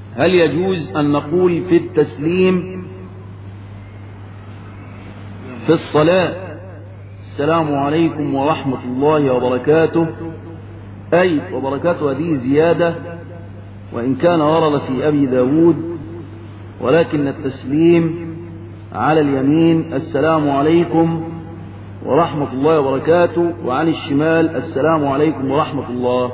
هل يجوز أن نقول في التسليم في الصلاة السلام عليكم ورحمة الله وبركاته أي وبركاته هذه زيادة وإن كان ورد في أبي داود ولكن التسليم على اليمين السلام عليكم ورحمة الله وبركاته وعن الشمال السلام عليكم ورحمة الله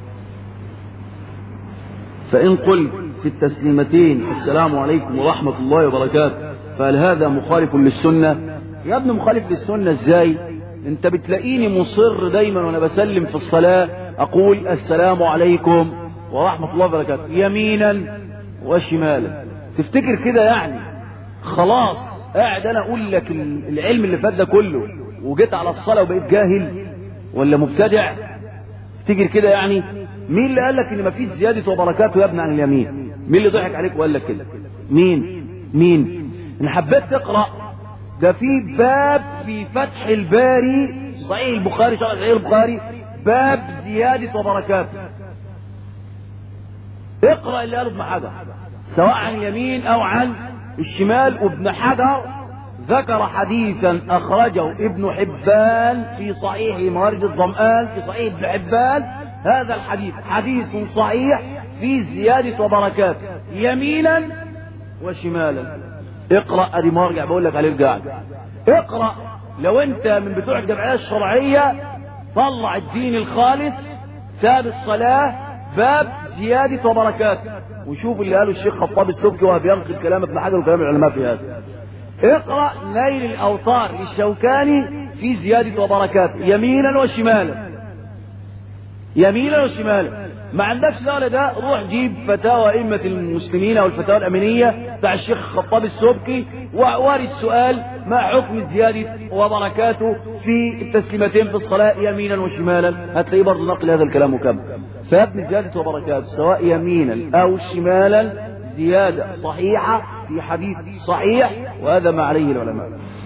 فإن قلت في التسليمتين السلام عليكم ورحمة الله وبركاته فهل هذا مخالف للسنة يا ابن مخالف للسنة ازاي انت بتلاقيني مصر دايما وانا بسلم في الصلاة اقول السلام عليكم ورحمة الله وبركاته يمينا وشمالا تفتكر كده يعني خلاص قاعد انا اقول لك العلم اللي فات ده كله وجيت على الصلاة وبقيت جاهل ولا مبتدع تفتكر كده يعني مين اللي قال لك ان مفيش زيادة وبركاته يا ابن عن اليمين مين اللي ضحك عليك وقال لك كده مين مين ان حبيت تقرأ ده في باب في فتح الباري صحيح البخاري شرح صحيح البخاري باب زيادة وبركاته اقرأ اللي قاله ابن حجر سواء عن اليمين او عن الشمال وابن حجر ذكر حديثا اخرجه ابن حبان في صحيح موارد الظمآن في صحيح ابن حبان هذا الحديث حديث صحيح في زيادة وبركات يمينا وشمالا اقرأ ادي مرجع بقول لك عليه القاعد اقرأ لو انت من بتوع الجمعية الشرعية طلع الدين الخالص كتاب الصلاة باب زيادة وبركات وشوف اللي قاله الشيخ خطاب السبكي وهو بينقل كلام ابن حجر وكلام العلماء في هذا اقرأ نيل الأوطار للشوكاني في زيادة وبركات يمينا وشمالا يمينا وشمالا ما عندكش ده ولا ده روح جيب فتاوى أئمة المسلمين أو الفتاوى الأمينية بتاع الشيخ خطاب السبكي ووارد السؤال ما حكم زيادة وبركاته في التسليمتين في الصلاة يمينا وشمالا هتلاقيه برضه نقل هذا الكلام مكمل فابن زيادة وبركاته سواء يمينا أو شمالا زيادة صحيحة في حديث صحيح وهذا ما عليه العلماء